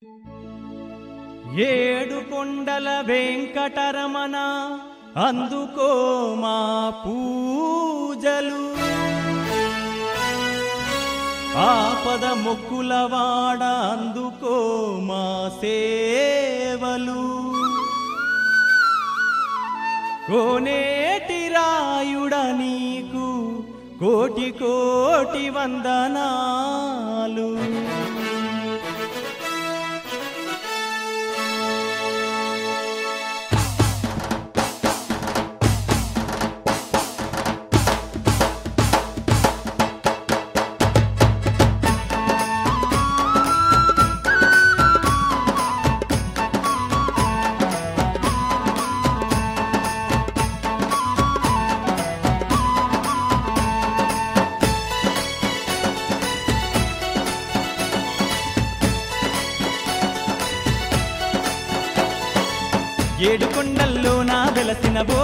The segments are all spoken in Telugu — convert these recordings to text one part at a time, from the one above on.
ఏడు కొండల వెంకటరమణ అందుకో మా పూజలు ఆపద మొక్కులవాడ అందుకో మా సేవలు కోనేటి రాయుడ నీకు కోటి కోటి వందనాలు ఏడు కొండల్లో నా వెలసినవో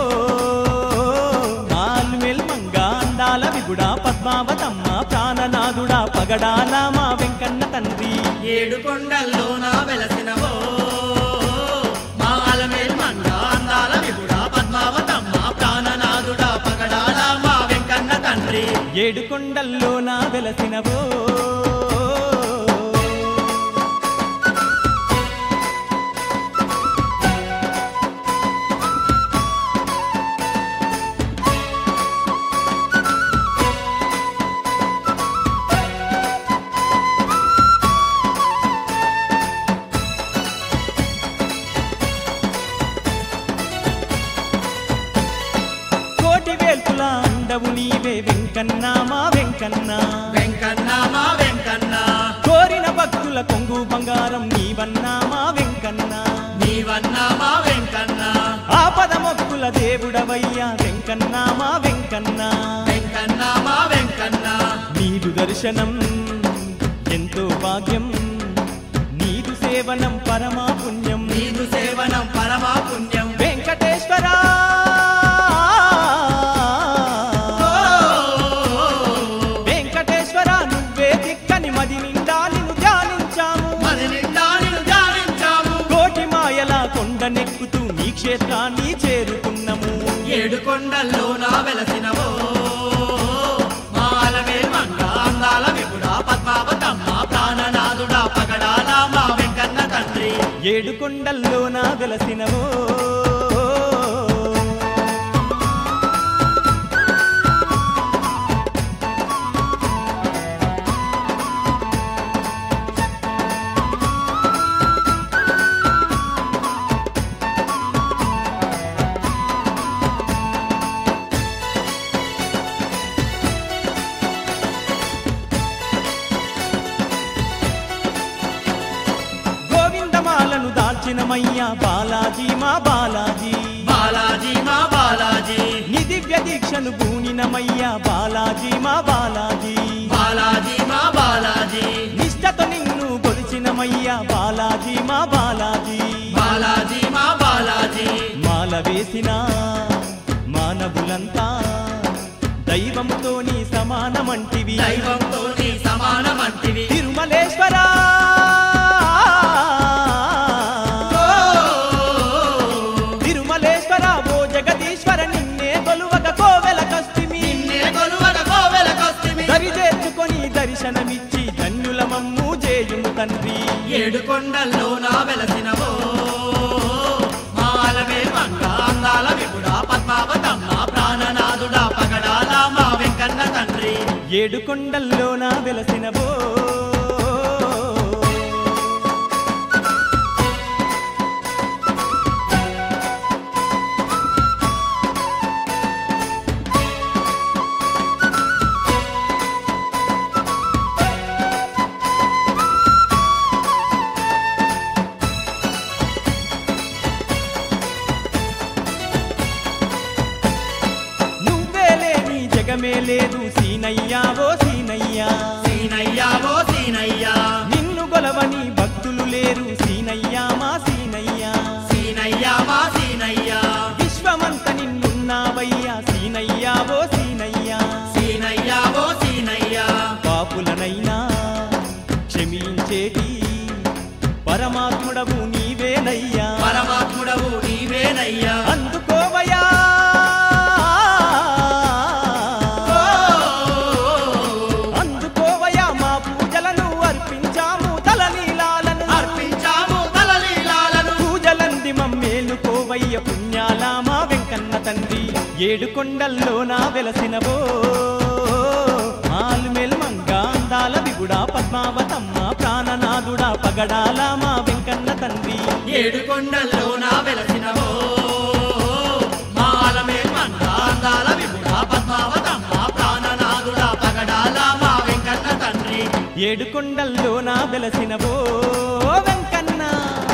మాల్మెల్ మంగా అందాల విగుడా పద్మావతమ్మ ప్రాణనాథుడా పగడాల మా వెంకన్న తండ్రి ఏడు కొండల్లో నా వెలసినవో మా అలమేల్ మంగ అందాల విగుడా పద్మావతమ్మ ప్రాణనాథుడా పగడాల మా వెంకన్న తండ్రి ఏడు కొండల్లో నా వెలసినవో కోటి వేల్పుల అండవు నీవే వెంకన్న మా వెంకన్న వెంకన్న మా వెంకన్న కోరిన భక్తుల కొంగు బంగారం నీవన్నా మా వెంకన్న నీవన్న మా వెంకన్న ఆపద మొక్కుల దేవుడవయ్యా వెంకన్న మా వెంకన్న వెంకన్న మా వెంకన్న నీదు దర్శనం ఎంతో భాగ్యం నీదు సేవనం పరమా పుణ్యం నీదు సేవనం పరమా పుణ్యం వెంకటేశ్వర వెంకటేశ్వర నువ్వే దిక్కని మది నిండా నిన్ను ధ్యానించాము మరి నిండా నిన్ను ధ్యానించాము కోటి మాయల కొండనెక్కుతూ నీ క్షేత్రాన్ని చేరుకున్నము ఏడు కొండల్లో నా వెలసినవో మా అలమేల్ మంగ అందాల విగుడా పద్మావతమ్మ ప్రాణనాథుడా పగడాల మా వెంకన్న తండ్రి ఏడు కొండల్లో నా వెలసినవో గోవిందమాలను దాల్చినమయ్యా బాలాజీ మా బాలాజీ బాలాజీ మా బాలాజీ నీ దివ్య దీక్షను పూనినమయ్యా బాలాజీ మా బాలాజీ బాలాజీ మా బాలాజీ నిష్టతో నిన్ను కొలిచినమయ్యా బాలాజీ మా బాలాజీ బాలాజీ మా బాలాజీ మాల వేసిన మానవులంతా దైవంతో నీ సమానమంటివి దైవంతో నీ సమానమంటివి తిరుమలేశ్వర తిరుమలేశ్వర ఓ జగదీశ్వర నిన్నే కొలువగ కోవెల కస్తిమి నిన్నే కొలువగ కోవెలకొస్తిమి దరి చేర్చుకొని దర్శనమిచ్చి ధన్యుల మమ్ము చేయుము తండ్రి ఏడు కొండల్లో నా వెలసినవో మాలవే మంగ అందాల విగుడా పద్మావతమ్మ ప్రాణనాథుడా పగడాల మా వెంకన్న తండ్రి ఏడు కొండల్లో నా వెలసినవో నువ్వే లేని జగమే లేదు సీనయ్యా ఓ సీనయ్యా సీనయ్యా ఓ సీనయ్య పరమాత్ముడవు నీవేనయ్యా పరమాత్ముడవు నీవేనయ్యా అందుకోవయా అందుకోవయా మా పూజలను అర్పించాము తలనీలాలను అర్పించాము తలలీలాలను పూజలంది మమ్మేలుకోవయ్య పుణ్యాల మా వెంకన్న తండ్రి ఏడు కొండల్లో నా వెలసినవో మాలుమేల్ మంగా అందాల విగుడా పద్మావతమ్మ ప్రాణనాథుడా పగడాల మా వెంకన్న తండ్రి ఏడు కొండల్లో నా వెలసినవో మాలమే మందాందాల విముడా పద్మావతమ్మ ప్రాణనాథుడా పగడాల మా వెంకన్న తండ్రి ఏడు కొండల్లో నా వెలసినవో వెంకన్న